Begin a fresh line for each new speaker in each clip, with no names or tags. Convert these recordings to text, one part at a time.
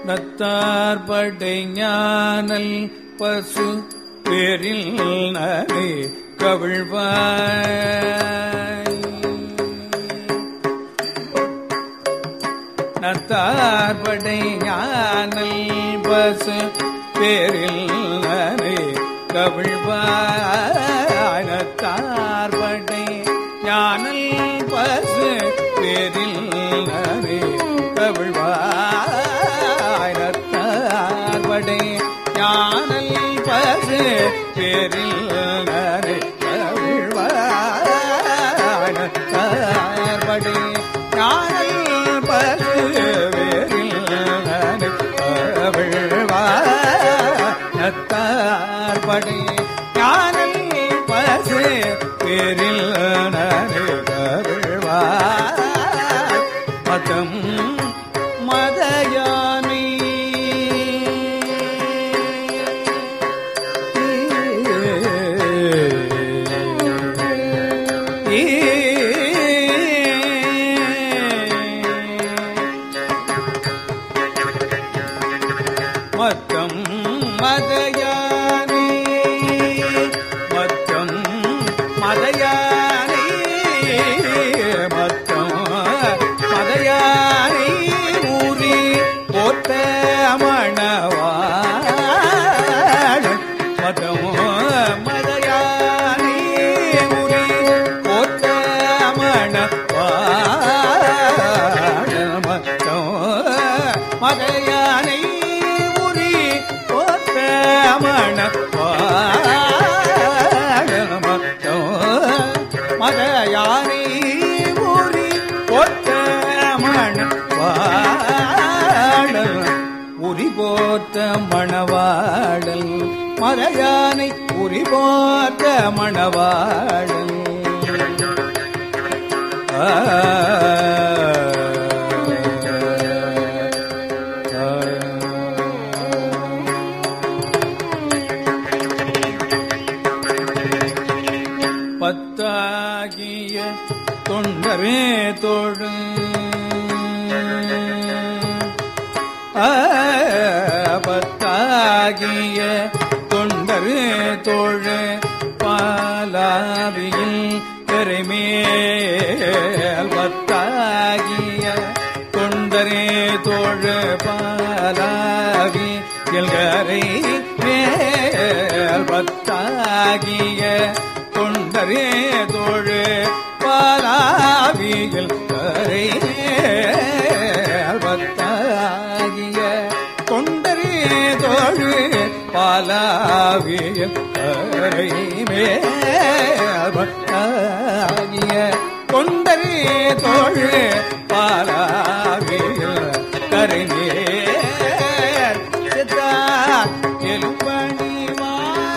நத்தார் படை ஞானல் பசு பேரில் நரை கவிழ்வாய் நத்தார் படை ஞானல் பசு பேரில் நரை கவிழ்வாய் நத்தார் படை ஞானல் பசு பேரில் நரை கவிழ்வாய் நத்தார் படை ஞானல் பசு பேரில் நரை கவிழ்வாய் நத்தார் படை ஞானல் பசு பேரில் நரை கவிழ்வாய் நத்தார் படை ஞானல் பசு பேரில் நரை கவிழ்வாய் மதம் மதயானை மத்தம் மதயானை மத்தம் மதயானை மத்தம் மதயானை ஊறி போத்த மணவாள் மதம் மதயானை ஊறி போத்த மணவாள் மத்தம் மதயானை உரி போத்த மணவாழமத்தோ மத யானை உரி போத்த மணவாழல் உரி போத்த மணவாழல் மத யானை உரி போத்த மணவாழல் பத்தாகிய தொண்டரே தோழு ஆ, பத்தாகிய தொண்டரே தோழு பாலாவியில் கரைமேல் பத்தாகிய தொண்டரே தோழு பாலாவி எல்கரை மேல் பத்தாகிய தொண்டரே தோழு பாலாவியில் கரை பத்தாகிய தொண்டரே தோழு பாலாவியில் கரை பத்தாகிய தொண்டரே தோழு பாலாவியில் கரை சித்தார் எலும்பணிவா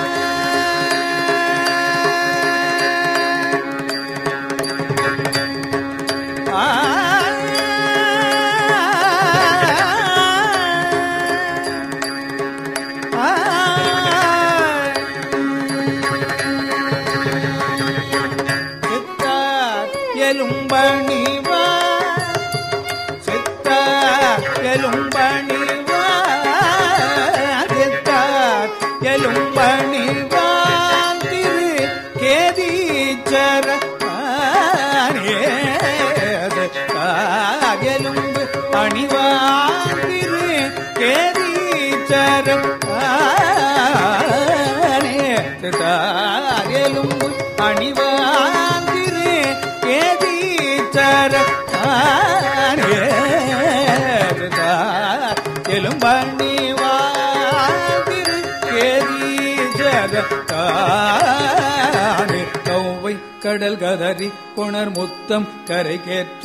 எலும்பணிவா சித்தார் எலும்பணிவா சித்தார் எலும்பணிவான் திரு கேதீச்சர எலும்பு அணிவான் திரு கேதீச்சர எலும்பு அணிவான் திரு கேதீச்சர எலும்பணிவாதிரு கேதீஜர கௌவை கடல் கதறி கொணர் முத்தம் கரைகேற்ற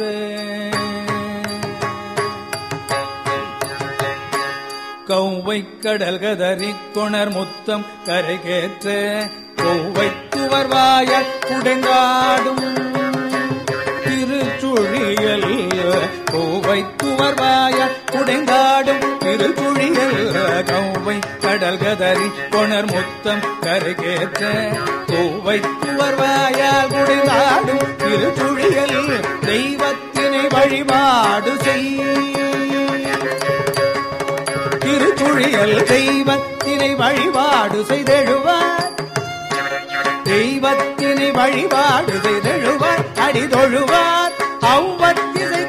கௌவை கடல் கதறி கொணர் முத்தம் கரைகேற்ற கௌவை துவர்வாய குடங்காடும் திருச்சுழியல் கோவை துவர்வாய குடைந்தாடும் திருச்சுழியல் கௌவை கடல் கதறி கொணர் முத்தம் கருகேற்ற கோவை துவர்வாயால் குடைந்தாடும் திருச்சுழியல் தெய்வத்தினை வழிபாடு செய் திருக்குழியல் தெய்வத்தினை வழிபாடு செய்தெழுவார் தெய்வத்தினை வழிபாடு செய்தெழுவார் அடிதொழுவார் அவ்வத்திசை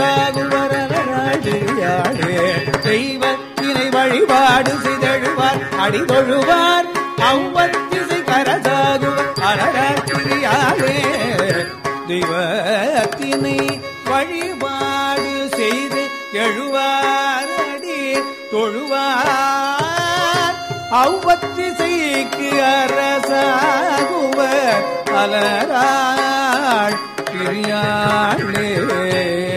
கரசாகுவரே தெய்வத்தினை வழிபாடு செய்தெழுவார் அடிதொழுவார் அவ்வத்திசை கரசாகுவர் அறராட்டிரியாரே தெய்வத்தினை வழிபாடு செய்து எழுவாரடி தொழுவார் அவ்வத்திசைக்கு அரசாகுவர் அலராள் பிரியாளே